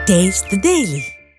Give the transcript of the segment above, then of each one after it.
Taste the Daily.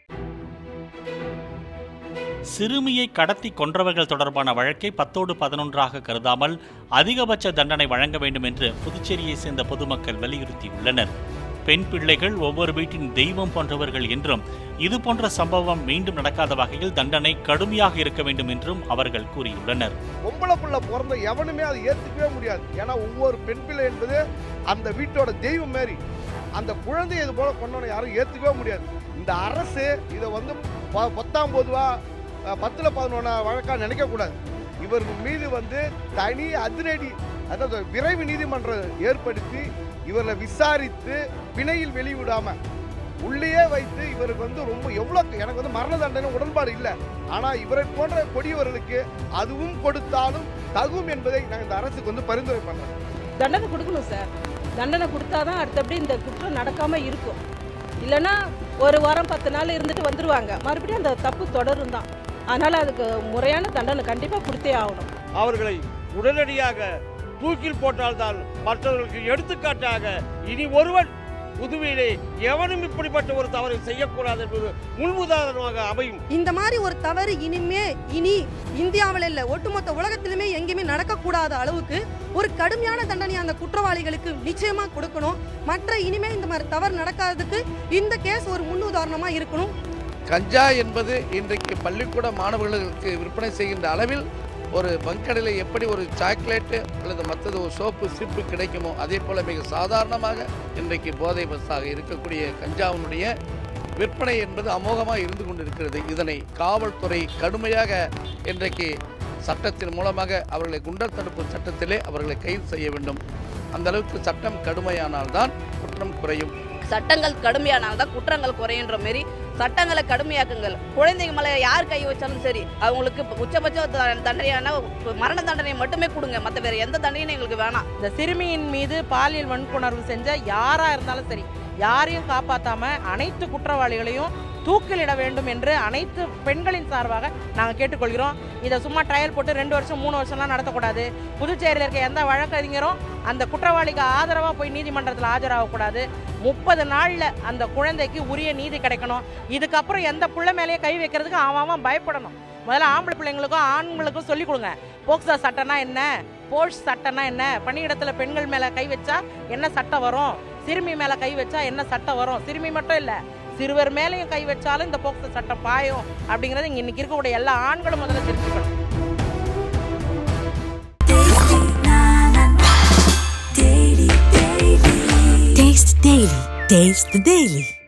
சிறுமியை கடத்தி கொன்றவர்கள் தொடர்பான வழக்கை பத்தோடு பதினொன்றாக கருதாமல் அதிகபட்ச தண்டனை வழங்க வேண்டும் என்று புதுச்சேரியை சேர்ந்த பொதுமக்கள் வலியுறுத்தியுள்ளனர் பெண் பிள்ளைகள் ஒவ்வொரு வீட்டின் தெய்வம் போன்றவர்கள் என்றும் இது போன்ற சம்பவம் மீண்டும் நடக்காத வகையில் தண்டனை கடுமையாக இருக்க வேண்டும் என்றும் அவர்கள் கூறியுள்ளனர் பொம்பளை புள்ள பிறந்த எவனுமே அதை ஏற்றுக்கவே முடியாது ஏன்னா ஒவ்வொரு பெண் பிள்ளை என்பது அந்த வீட்டோட தெய்வம் மாரி அந்த குழந்தையை இது போல கொண்டவனை யாரும் ஏற்றுக்கவே முடியாது இந்த அரசு இதை வந்து ப- பத்தாம் பொதுவா அஹ், பத்துல பதினொன்னா வழக்கா நினைக்கக்கூடாது இவர்கள் மீது வந்து தனி அதிரடி அதாவது விரைவு நீதிமன்றம் ஏற்படுத்தி இவரை விசாரித்து பிணையில் வெளிவிடாம உள்ளேயே வைத்து இவருக்கு வந்து ரொம்ப எவ்வளோ எனக்கு வந்து மரண தண்டனை உடன்பாடு இல்லை ஆனால் இவரை போன்ற கொடியவர்களுக்கு அதுவும் கொடுத்தாலும் தகும் என்பதை நாங்கள் இந்த அரசுக்கு வந்து பரிந்துரை பண்ணுறோம் தண்டனை கொடுக்கணும் சார் தண்டனை கொடுத்தாதான் அடுத்தபடி இந்த குற்றம் நடக்காம இருக்கும் இல்லைன்னா ஒரு வாரம் பத்து நாள் இருந்துட்டு வந்துருவாங்க மறுபடியும் அந்த தப்பு தொடரும் தான் அதனால அதுக்கு முறையான தண்டனை கண்டிப்பாக கொடுத்தே ஆகணும் அவர்களை உடனடியாக தூக்கில் போட்டால்தான் மற்றவர்களுக்கு எடுத்துக்காட்டாக இனி ஒருவன் புதுவையிலே எவனும் இப்படிப்பட்ட ஒரு தவறை செய்யக்கூடாது என்பது முன்முதாரணமாக அமையும் இந்த மாதிரி ஒரு தவறு இனிமே இனி இந்தியாவில் இல்லை ஒட்டுமொத்த உலகத்திலுமே எங்கேயுமே நடக்கக்கூடாத அளவுக்கு ஒரு கடுமையான தண்டனை அந்த குற்றவாளிகளுக்கு நிச்சயமா கொடுக்கணும் மற்ற இனிமே இந்த மாதிரி தவறு நடக்காததுக்கு இந்த கேஸ் ஒரு முன்னுதாரணமா இருக்கணும் கஞ்சா என்பது இன்றைக்கு பள்ளிக்கூட மாணவர்களுக்கு விற்பனை செய்கின்ற அளவில் ஒரு பங்கடையில் எப்படி ஒரு சாக்லேட்டு அல்லது மற்றது ஒரு சோப்பு சிப்பு கிடைக்குமோ அதே போல மிக சாதாரணமாக இன்றைக்கு போதை பஸ்ஸாக இருக்கக்கூடிய கஞ்சாவினுடைய விற்பனை என்பது அமோகமாக இருந்து கொண்டிருக்கிறது இதனை காவல்துறை கடுமையாக இன்றைக்கு சட்டத்தின் மூலமாக அவர்களை குண்டர் தடுப்பு சட்டத்திலே அவர்களை கைது செய்ய வேண்டும் அந்த அளவுக்கு சட்டம் கடுமையானால்தான் குற்றம் குறையும் சட்டங்கள் கடுமையானால் தான் குற்றங்கள் குறையுன்ற மாரி சட்டங்களை கடுமையாக்குங்கள் குழந்தைங்க மேலே யார் கை வச்சாலும் சரி அவங்களுக்கு உச்சபட்ச த- தண்டனையான மரண தண்டனை மட்டுமே கொடுங்க மற்ற வேற எந்த தண்டனையும் எங்களுக்கு வேணாம் இந்த சிறுமியின் மீது பாலியல் வன்புணர்வு செஞ்ச யாரா இருந்தாலும் சரி யாரையும் காப்பாத்தாம அனைத்து குற்றவாளிகளையும் தூக்கிலிட வேண்டும் என்று அனைத்து பெண்களின் சார்பாக நாங்கள் கேட்டுக்கொள்கிறோம் இதை சும்மா ட்ரையல் போட்டு ரெண்டு வருஷம் மூணு வருஷம்லாம் நடத்தக்கூடாது புதுச்சேரியில் இருக்க எந்த வழக்கறிஞரும் அந்த குற்றவாளிக்கு ஆதரவாக போய் நீதிமன்றத்தில் ஆஜராகக்கூடாது முப்பது நாளில் அந்த குழந்தைக்கு உரிய நீதி கிடைக்கணும் இதுக்கப்புறம் எந்த புள்ள மேலேயே கை வைக்கிறதுக்கு அவன் அவன் பயப்படணும் முதல்ல ஆம்பளை பிள்ளைங்களுக்கும் ஆண்களுக்கும் சொல்லிக் கொடுங்க போக்சோ சட்டம்னா என்ன போர்ஸ் சட்டம்னா என்ன பணியிடத்துல பெண்கள் மேல கை வச்சா என்ன சட்டம் வரும் சிறுமி மேல கை வச்சா என்ன சட்டம் வரும் சிறுமி மட்டும் இல்ல சிறுவர் மேலேயும் கை வச்சாலும் இந்த போக்சோ சட்டம் பாயும் அப்படிங்கறது இங்க இன்னைக்கு இருக்கக்கூடிய எல்லா ஆண்களும் முதல்ல தெரிஞ்சுக்கணும் Taste Daily. Taste the Daily.